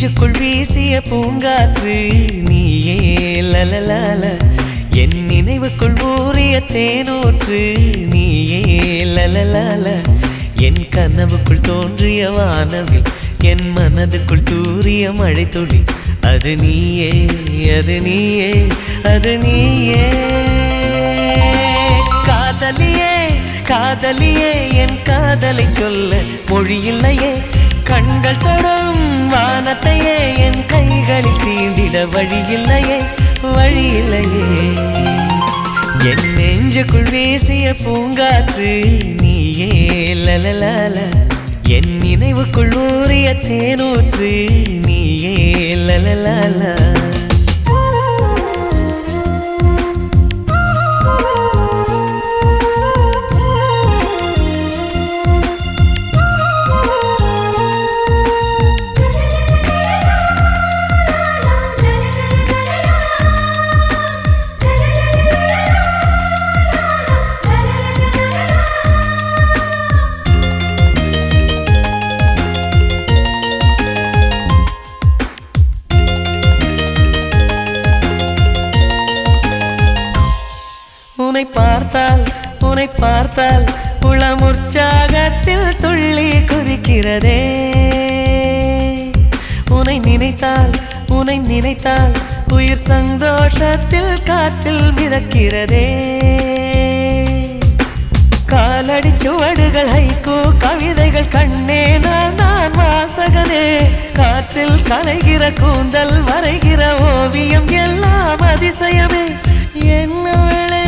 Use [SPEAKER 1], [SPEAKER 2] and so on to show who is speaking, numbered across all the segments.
[SPEAKER 1] நெஞ்சுக்குள் வீசிய பூங்காற்று நீயே லலலால என் நினைவுக்குள் ஊறிய தேனூற்று நீயே லலலால என் கனவுக்குள் தோன்றிய வானவில் என் மனதுக்குள் தூறிய மழை துளி அது நீயே அது நீயே அது நீயே காதலியே காதலியே என் காதலை சொல்ல மொழி இல்லையே கண்கள் தொடும் வானத்தையே என் கைகளில் தீண்டிட வழி இல்லையே வழி இல்லையே என் நெஞ்சுக்குள் வீசிய பூங்காற்று நீயே லலலால என் நினைவுக்குள் ஊறிய தேனூற்று நீயே லலலால உன்னை பார்த்தால் உன்னை பார்த்தால் உளம் உற்சாகத்தில் துள்ளி குதிக்கிறதே உன்னை நினைத்தால் உன்னை நினைத்தால் உயிர் சந்தோஷத்தில் காற்றில் மிதக்கிறதே காலடி சுவடுகள் ஹைக்கூ கவிதைகள் கண்ணே நான் நான் வாசகனே காற்றில் கலைகிற கூந்தல் வரைகிற ஓவியம் எல்லாம் அதிசயமே என்னவளே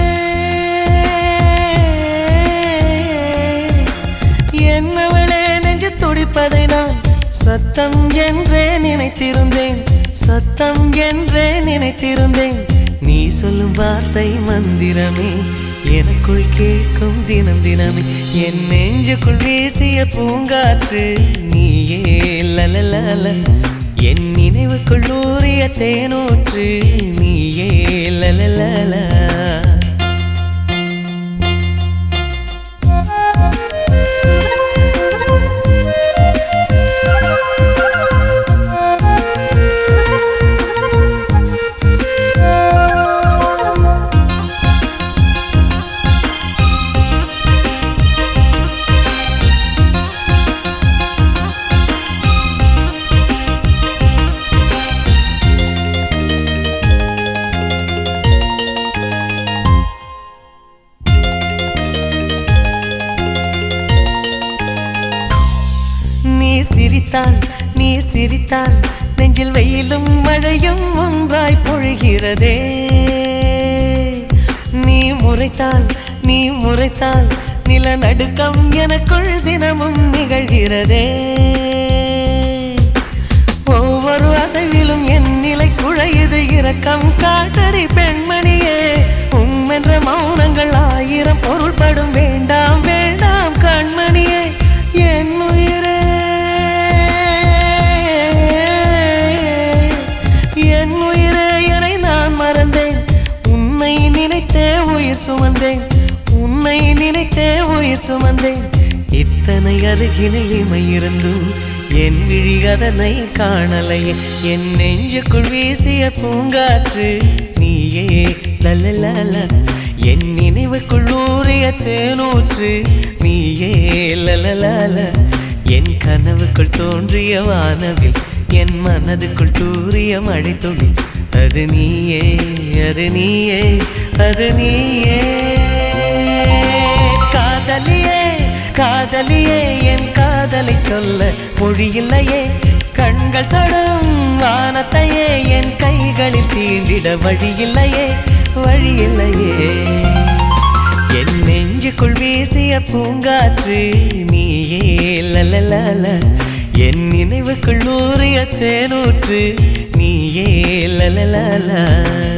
[SPEAKER 1] என்னவளே நெஞ்சு துடிப்பதை நான் சத்தம் என்றே நினைத்திருந்தேன் சத்தம் என்றே நினைத்திருந்தேன் நீ சொல்லும் வார்த்தை மந்திரமே எனக்குள் கேட்கும் தினம் தினமே என் நெஞ்சுக்குள் வீசிய பூங்காற்று நீயே லலலல என் நினைவுக்குள் ஊறிய தேனூற்று நீயே லலலல நீ சிரித்தால் நீ சிரித்தால் நெஞ்சில் வெயிலும் மழையும் ஒன்றாய் பொழிகிறதே நீ முறைத்தால் நீ முறைத்தால் நிலநடுக்கம் எனக்குள் தினமும் நிகழ்கிறதே ஒவ்வொரு அசைவிலும் என் நிலை குழையுது இரக்கம் காட்டடி பெண்மணியே உம்மென்ற மௌனங்கள் ஆயிரம் பொருள்படும் வேண்டாம் வேண்டாம் கண்மணியே என் உயிரே என் உயிரே என நான் மறந்தேன் உன்னை நினைத்தே உயிர் சுமந்தேன் உன்னை நினைத்தே உயிர் சுமந்தேன் இத்தனை அருகினில் இமை இருந்தும் என் விழி அதனை காணலையே என் நெஞ்சுக்குள் வீசிய பூங்காற்று நீயே லலலல என் நினைவுக்குள் ஊறிய தேனூற்று நீயே லலலல என் கனவுக்குள் தோன்றிய வானவில் என் மனதுக்குள் தூறிய மழை துளி அது நீயே அது நீயே அது நீயே காதலியே காதலியே என் காதலை சொல்ல மொழி இல்லையே கண்கள் தொடும் வானத்தையே என் கைகளில் தீண்டிட வழி இல்லையே வழி இல்லையே என் நெஞ்சுக்குள் வீசிய பூங்காற்று நீயே லலலல என் நினைவுக்குள் ஊறிய தேனூற்று நீயே லலலல